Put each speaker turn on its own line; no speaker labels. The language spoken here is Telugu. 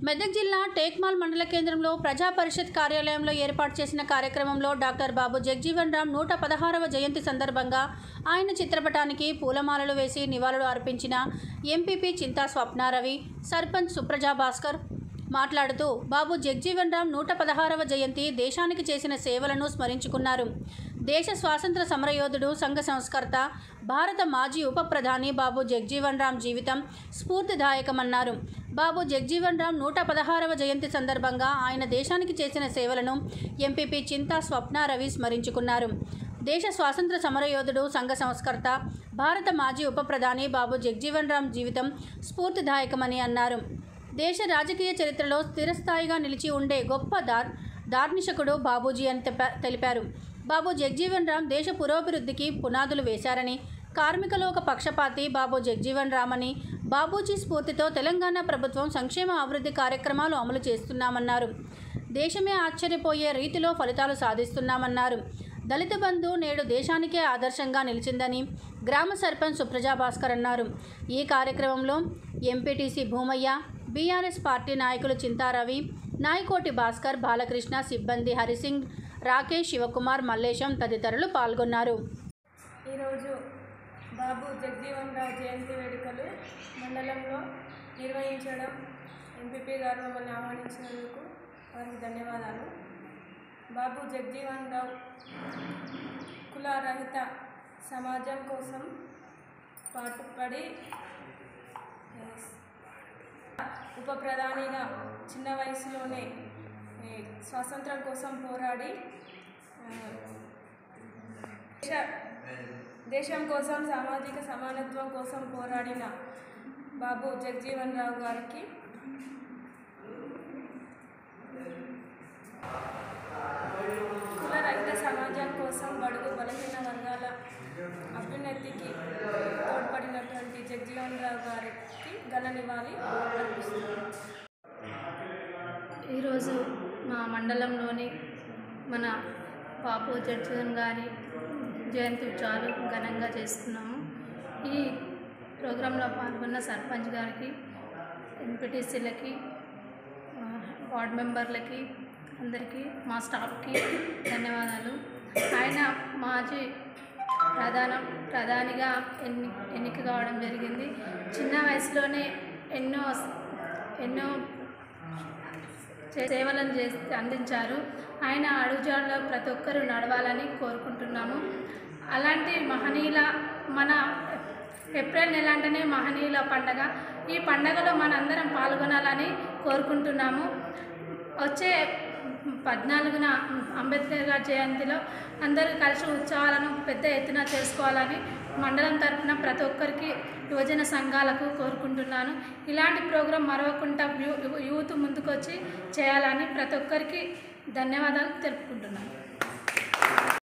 మెదక్ జిల్లా టేక్మాల్ మండల కేంద్రంలో ప్రజా పరిషత్ కార్యాలయంలో ఏర్పాటు చేసిన కార్యక్రమంలో డాక్టర్ బాబు జగ్జీవన్ రామ్ నూట పదహారవ జయంతి సందర్భంగా ఆయన చిత్రపటానికి పూలమాలలు వేసి నివాళులు అర్పించిన ఎంపీపీ చింతా స్వప్నారవి సర్పంచ్ సుప్రజా భాస్కర్ మాట్లాడుతూ బాబు జగ్జీవన్ రామ్ నూట పదహారవ జయంతి దేశానికి చేసిన సేవలను స్మరించుకున్నారు దేశ స్వాతంత్ర సమరయోధుడు సంఘ సంస్కర్త భారత మాజీ ఉప ప్రధాని బాబు జగ్జీవన్ రామ్ జీవితం స్ఫూర్తిదాయకమన్నారు బాబు జగ్జీవన్ రామ్ నూట పదహారవ జయంతి సందర్భంగా ఆయన దేశానికి చేసిన సేవలను ఎంపీపీ చింతా స్వప్నారవి స్మరించుకున్నారు దేశ స్వాతంత్ర సమరయోధుడు సంఘ సంస్కర్త భారత మాజీ ఉప ప్రధాని బాబు జగ్జీవన్ రామ్ జీవితం స్ఫూర్తిదాయకమని అన్నారు దేశ రాజకీయ చరిత్రలో స్థిరస్థాయిగా నిలిచి ఉండే గొప్ప దార్ దార్నిషకుడు బాబూజీ అని తెప- తెలిపారు బాబు జగ్జీవన్ రామ్ దేశ పురోభివృద్ధికి పునాదులు వేశారని కార్మికులు ఒక పక్షపాతి బాబు జగ్జీవన్ రామ్ అని బాబూజీ స్ఫూర్తితో తెలంగాణ ప్రభుత్వం సంక్షేమ అభివృద్ధి కార్యక్రమాలు అమలు చేస్తున్నామన్నారు దేశమే ఆశ్చర్యపోయే రీతిలో ఫలితాలు సాధిస్తున్నామన్నారు దళిత బంధు నేడు దేశానికే ఆదర్శంగా నిలిచిందని గ్రామ సర్పంచ్ సుప్రజా భాస్కర్ అన్నారు ఈ కార్యక్రమంలో ఎంపీటీసీ భూమయ్య బీఆర్ఎస్ పార్టీ నాయకులు చింతారవి నాయకోటి భాస్కర్ బాలకృష్ణ సిబ్బంది హరిసింగ్ రాకేష్ శివకుమార్ మల్లేశం తదితరులు పాల్గొన్నారు
ఈరోజు బాబు జగజీవన్ రావు జయంతి వేడుకలు మండలంలో నిర్వహించడం ఎంపీపీ గారు మమ్మల్ని ఆహ్వానించినందుకు వారికి ధన్యవాదాలు బాబు జగజీవన్ రావు కులరహిత సమాజం కోసం పాటుపడి ఉప ప్రధానిగా చిన్న వయసులోనే ఏ, స్వాతంత్రం కోసం పోరాడి ఆ, దేశ దేశం కోసం సామాజిక సమానత్వం కోసం పోరాడిన బాబు జగజీవన్ రావు గారికి కులరహిత సమాజం కోసం బడుగు బలహీన వర్గాల అభ్యున్నతికి తోడ్పడినటువంటి జగజీవన్ రావు గారికి ఘన నివాళి అర్పిస్తున్నాను
ఈరోజు మా మండలంలోని మన బాపు జడ్జన్ గారి జయంతి ఉత్సవాలు ఘనంగా చేస్తున్నాము ఈ ప్రోగ్రాంలో పాల్గొన్న సర్పంచ్ గారికి ఎంపీటీసీలకి ఆ, వార్డ్ మెంబర్లకి అందరికీ మా స్టాఫ్కి ధన్యవాదాలు ఆయన మాజీ ప్రధాన ప్రధానిగా ఎన్ని ఎన్నిక కావడం జరిగింది చిన్న వయసులోనే ఎన్నో ఎన్నో చే- సేవలను చేసి అందించారు ఆయన అడుగుజాడలో ప్రతి ఒక్కరూ నడవాలని కోరుకుంటున్నాము అలాంటి మహనీయుల మన ఏప్రిల్ నెల అంటేనే మహనీయుల పండగ ఈ పండగలో మనందరం పాల్గొనాలని కోరుకుంటున్నాము వచ్చే పద్నాలుగున అంబేద్కర్ గారి జయంతిలో అందరూ కలిసి ఉత్సవాలను పెద్ద ఎత్తున చేసుకోవాలని మండలం తరపున ప్రతి ఒక్కరికి యువజన సంఘాలకు కోరుకుంటున్నాను ఇలాంటి ప్రోగ్రాం మరవకుండా యూ- యూత్ ముందుకొచ్చి చేయాలని ప్రతి ఒక్కరికి ధన్యవాదాలు తెలుపుకుంటున్నాను